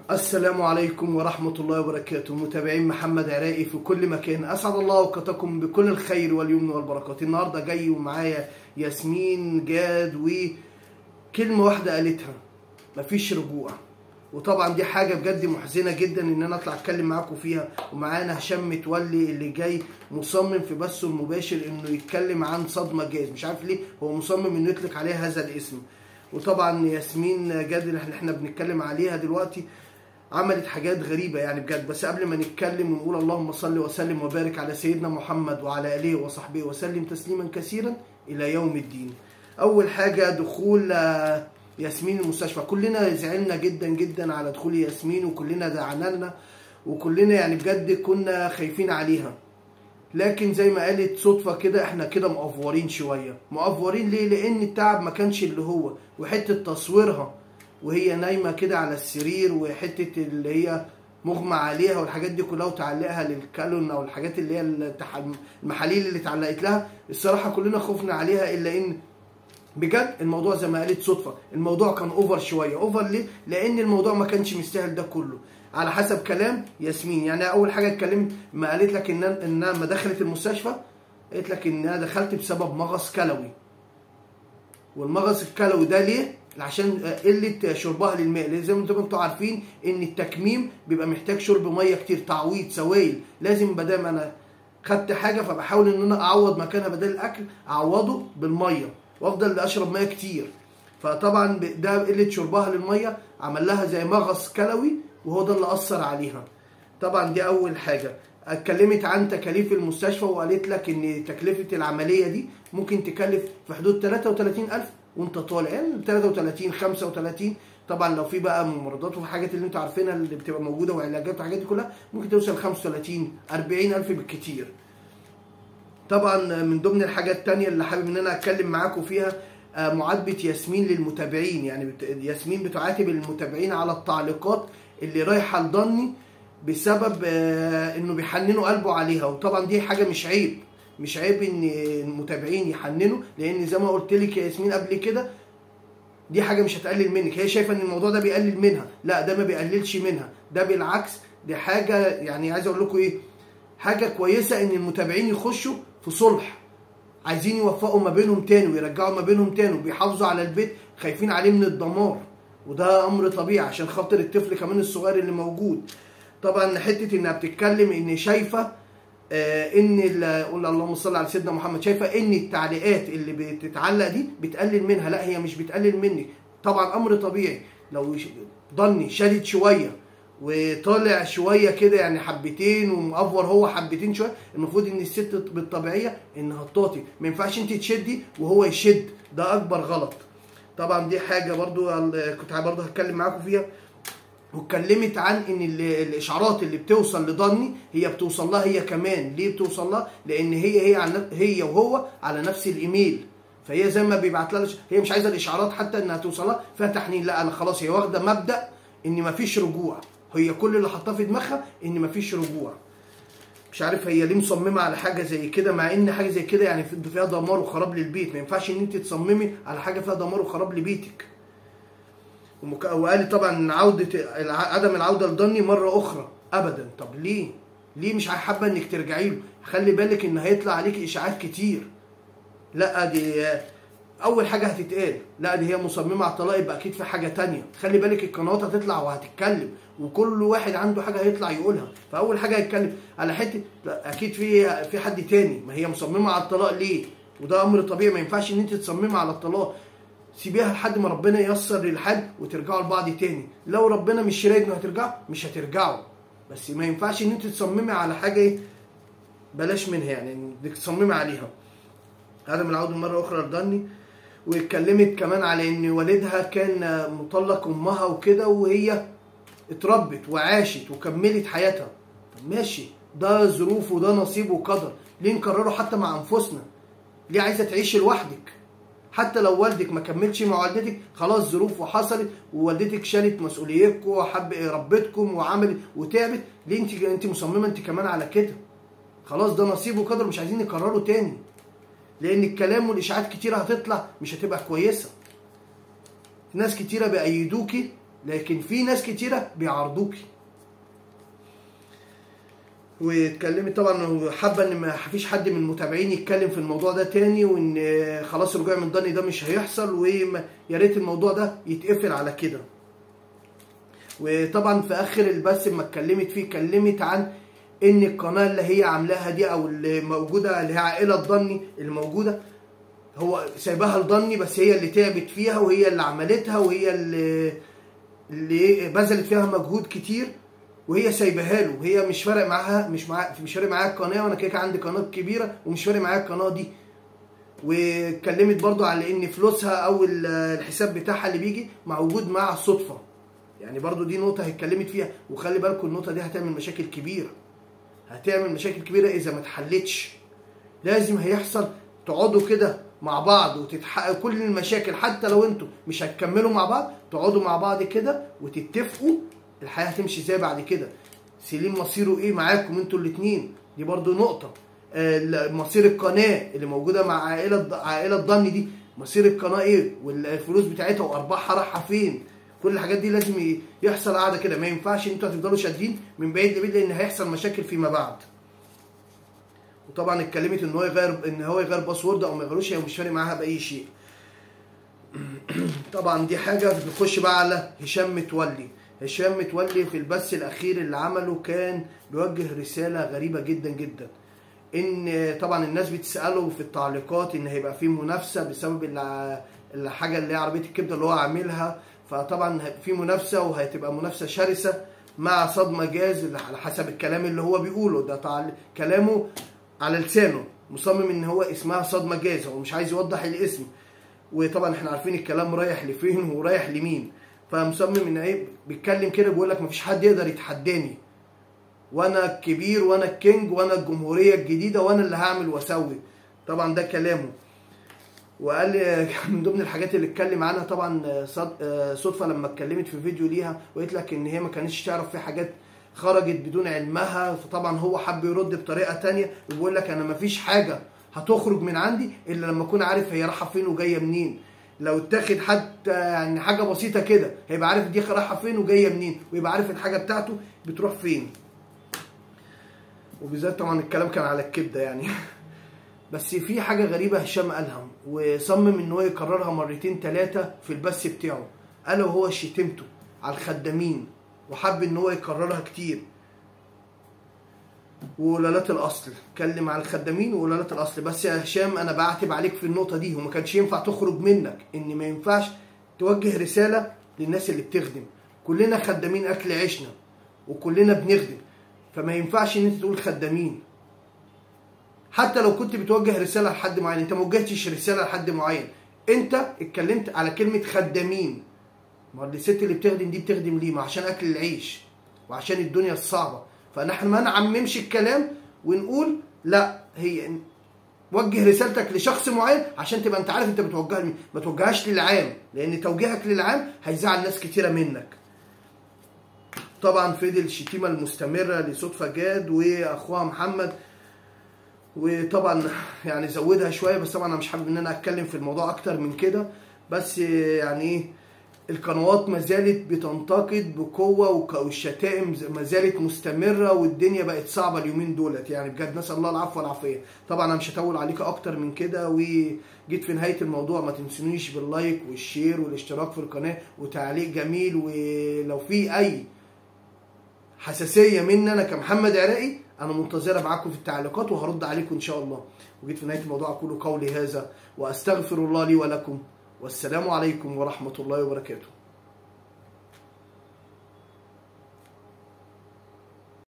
السلام عليكم ورحمة الله وبركاته متابعين محمد عراقي في كل مكان أسعد الله أوقاتكم بكل الخير واليمن والبركات النهاردة جاي ومعايا ياسمين جاد وكلمة واحدة قالتها مفيش رجوع وطبعا دي حاجة بجد محزنة جدا ان انا اطلع اتكلم معاكم فيها ومعانا هشام متولي اللي جاي مصمم في بثه المباشر انه يتكلم عن صدمة جاز مش عارف ليه هو مصمم انه يطلق عليها هذا الاسم وطبعا ياسمين جاد اللي احنا بنتكلم عليها دلوقتي عملت حاجات غريبة يعني بجد بس قبل ما نتكلم ونقول اللهم صل وسلم وبارك على سيدنا محمد وعلى آله وصحبه وسلم تسليما كثيرا إلى يوم الدين أول حاجة دخول ياسمين المستشفى كلنا زعلنا جدا جدا على دخول ياسمين وكلنا دعنا لنا وكلنا يعني بجد كنا خايفين عليها لكن زي ما قالت صدفة كده احنا كده مقفورين شوية مقفورين ليه لان التعب ما كانش اللي هو وحتة تصويرها وهي نايمة كده على السرير وحتة اللي هي مغمى عليها والحاجات دي كلها وتعلقها للكالون او الحاجات اللي هي المحاليل اللي اتعلقت لها الصراحة كلنا خفنا عليها الا ان بجد الموضوع زي ما قالت صدفة الموضوع كان اوفر شوية اوفر ليه لان الموضوع ما كانش مستاهل ده كله على حسب كلام ياسمين يعني اول حاجه اتكلمت ما قالت لك ان انها ما دخلت المستشفى قالت لك ان انا دخلت بسبب مغص كلوي والمغص الكلوي ده ليه عشان قله شربها للماء لان زي ما انتم عارفين ان التكميم بيبقى محتاج شرب ميه كتير تعويض سوائل لازم ما دام انا خدت حاجه فبحاول ان انا اعوض مكانها بدل الاكل اعوضه بالميه وافضل اشرب ميه كتير فطبعا ده قله شربها للميه عمل لها زي مغص كلوي وهو ده اللي اثر عليها طبعا دي اول حاجه اتكلمت عن تكاليف المستشفى وقالت لك ان تكلفه العمليه دي ممكن تكلف في حدود 33000 وانت طالع يعني 33 35 طبعا لو في بقى ممرضات وحاجات اللي انتوا عارفينها اللي بتبقى موجوده وعلاجات والحاجات دي كلها ممكن توصل 35 40000 بالكتير طبعا من ضمن الحاجات التانية اللي حابب ان انا اتكلم معاكم فيها معاتبه ياسمين للمتابعين يعني ياسمين بتعاتب المتابعين على التعليقات اللي رايحه لضني بسبب انه بيحننوا قلبه عليها وطبعا دي حاجه مش عيب مش عيب ان المتابعين يحننوا لان زي ما قلت لك يا ياسمين قبل كده دي حاجه مش هتقلل منك هي شايفه ان الموضوع ده بيقلل منها لا ده ما بيقللش منها ده بالعكس دي حاجه يعني عايز اقول لكم ايه حاجه كويسه ان المتابعين يخشوا في صلح عايزين يوفقوا ما بينهم تاني ويرجعوا ما بينهم تاني وبيحافظوا على البيت خايفين عليه من الدمار وده امر طبيعي عشان خاطر الطفل كمان الصغير اللي موجود طبعا حته انها بتتكلم ان شايفه آه ان قول اللهم صل على سيدنا محمد شايفه ان التعليقات اللي بتتعلق دي بتقلل منها لا هي مش بتقلل منك طبعا امر طبيعي لو ضني شادد شويه وطالع شويه كده يعني حبتين ومقفر هو حبتين شويه المفروض ان الست بالطبيعيه انها تطاطي ما ينفعش انت تشدي وهو يشد ده اكبر غلط طبعا دي حاجه برضو كنت برضو هتكلم معاكم فيها واتكلمت عن ان الاشعارات اللي بتوصل لضني هي بتوصل لها هي كمان ليه بتوصل لها لان هي هي على هي وهو على نفس الايميل فهي زي ما بيبعت لها هي مش عايزه الاشعارات حتى انها توصل لها فيها تحنين لا انا خلاص هي واخده مبدا ان مفيش رجوع هي كل اللي حاطاه في دماغها ان مفيش رجوع مش عارف هي ليه مصممه على حاجه زي كده مع ان حاجه زي كده يعني فيها دمار وخراب للبيت ما ينفعش ان انت تصممي على حاجه فيها دمار وخراب لبيتك ومك... وقال طبعا عوده عدم العوده لضني مره اخرى ابدا طب ليه ليه مش حابه انك ترجعي له خلي بالك ان هيطلع عليك اشاعات كتير لا دي اول حاجه هتتقال لا دي هي مصممه على الطلاق يبقى اكيد في حاجه تانية خلي بالك القنوات هتطلع وهتتكلم وكل واحد عنده حاجه هيطلع يقولها فاول حاجه هيتكلم على حته لا اكيد في في حد تاني ما هي مصممه على الطلاق ليه وده امر طبيعي ما ينفعش ان انت تصممي على الطلاق سيبيها لحد ما ربنا ييسر الحال وترجعوا لبعض تاني لو ربنا مش رايد انه هترجعوا مش هترجعوا بس ما ينفعش ان انت تصممي على حاجه ايه بلاش منها يعني انك تصممي عليها عدم العوده مره اخرى لضني واتكلمت كمان على ان والدها كان مطلق امها وكده وهي اتربت وعاشت وكملت حياتها طب ماشي ده ظروف وده نصيب وقدر ليه نكرره حتى مع انفسنا ليه عايزه تعيشي لوحدك حتى لو والدك ما كملش مع والدتك خلاص ظروف وحصلت ووالدتك شالت مسؤوليتكم وحب ربتكم وعملت وتعبت ليه انت انت مصممه انت كمان على كده خلاص ده نصيب وقدر مش عايزين نكرره تاني لان الكلام والاشاعات كتيره هتطلع مش هتبقى كويسه ناس كتيره بيأيدوكي لكن في ناس كتيره بيعارضوكي واتكلمت طبعا حابه ان ما فيش حد من المتابعين يتكلم في الموضوع ده تاني وان خلاص الرجوع من ضني ده مش هيحصل ويا ريت الموضوع ده يتقفل على كده وطبعا في اخر البث لما اتكلمت فيه اتكلمت عن ان القناه اللي هي عاملاها دي او اللي موجوده اللي هي عائله ضني اللي موجوده هو سايباها لضني بس هي اللي تعبت فيها وهي اللي عملتها وهي اللي اللي بذلت فيها مجهود كتير وهي سايباها له وهي مش فارق معاها مش مع مش فارق معايا القناه وانا كده عندي قناه كبيره ومش فارق معايا القناه دي واتكلمت برضو على ان فلوسها او الحساب بتاعها اللي بيجي موجود مع الصدفه يعني برضو دي نقطه هي اتكلمت فيها وخلي بالكم النقطه دي هتعمل مشاكل كبيره هتعمل مشاكل كبيره اذا ما اتحلتش لازم هيحصل تقعدوا كده مع بعض وتتحقق كل المشاكل حتى لو انتوا مش هتكملوا مع بعض تقعدوا مع بعض كده وتتفقوا الحياه هتمشي ازاي بعد كده سليم مصيره ايه معاكم انتوا الاثنين دي برضو نقطه آه مصير القناه اللي موجوده مع عائله عائله ضني دي مصير القناه ايه والفلوس بتاعتها وارباحها رايحه فين كل الحاجات دي لازم يحصل قاعده كده ما ينفعش انتوا هتفضلوا شادين من بعيد لبعيد لان هيحصل مشاكل فيما بعد وطبعا اتكلمت ان هو يغير ان هو يغير باسورد او ما يغيروش هي مش فارق معاها باي شيء طبعا دي حاجه بنخش بقى على هشام متولي هشام متولي في البث الاخير اللي عمله كان بيوجه رساله غريبه جدا جدا ان طبعا الناس بتساله في التعليقات ان هيبقى في منافسه بسبب الحاجه اللي هي عربيه الكبده اللي هو عاملها فطبعا في منافسه وهتبقى منافسه شرسه مع صدمه جاز على حسب الكلام اللي هو بيقوله ده طبعا كلامه على لسانه مصمم ان هو اسمها صدمه جاز هو مش عايز يوضح الاسم وطبعا احنا عارفين الكلام رايح لفين ورايح لمين فمصمم ان ايه بيتكلم كده بيقول لك مفيش حد يقدر يتحداني وانا الكبير وانا الكينج وانا الجمهوريه الجديده وانا اللي هعمل واسوي طبعا ده كلامه وقال لي من ضمن الحاجات اللي اتكلم عنها طبعا صدفه لما اتكلمت في فيديو ليها وقلت لك ان هي ما كانتش تعرف في حاجات خرجت بدون علمها فطبعا هو حب يرد بطريقه تانية وبيقول لك انا مفيش حاجه هتخرج من عندي الا لما اكون عارف هي رايحه فين وجايه منين لو اتاخد حتى يعني حاجه بسيطه كده هيبقى عارف دي رايحه فين وجايه منين ويبقى عارف الحاجه بتاعته بتروح فين وبالذات طبعا الكلام كان على الكبده يعني بس في حاجه غريبه هشام قالها وصمم ان هو يكررها مرتين ثلاثه في البث بتاعه قال وهو شتمته على الخدامين وحب ان هو يكررها كتير وولالات الاصل اتكلم على الخدامين وولالات الاصل بس يا هشام انا بعتب عليك في النقطه دي وما كانش ينفع تخرج منك ان ما ينفعش توجه رساله للناس اللي بتخدم كلنا خدامين اكل عيشنا وكلنا بنخدم فما ينفعش ان انت تقول خدامين حتى لو كنت بتوجه رساله لحد معين انت ما وجهتش رساله لحد معين انت اتكلمت على كلمه خدامين ما الست اللي بتخدم دي بتخدم ليه ما عشان اكل العيش وعشان الدنيا الصعبه فنحن ما نعممش الكلام ونقول لا هي وجه رسالتك لشخص معين عشان تبقى انت عارف انت بتوجهها لمين ما توجههاش للعام لان توجيهك للعام هيزعل ناس كتيره منك طبعا فضل الشتيمه المستمره لصدفه جاد واخوها محمد وطبعا يعني زودها شويه بس طبعا انا مش حابب ان انا اتكلم في الموضوع اكتر من كده بس يعني ايه القنوات ما زالت بتنتقد بقوه والشتائم ما زالت مستمره والدنيا بقت صعبه اليومين دولت يعني بجد نسال الله العفو والعافيه طبعا انا مش هطول عليك اكتر من كده وجيت في نهايه الموضوع ما تنسونيش باللايك والشير والاشتراك في القناه وتعليق جميل ولو في اي حساسيه مني انا كمحمد عراقي انا منتظره معاكم في التعليقات وهرد عليكم ان شاء الله وجيت في نهايه الموضوع اقول قولي هذا واستغفر الله لي ولكم والسلام عليكم ورحمه الله وبركاته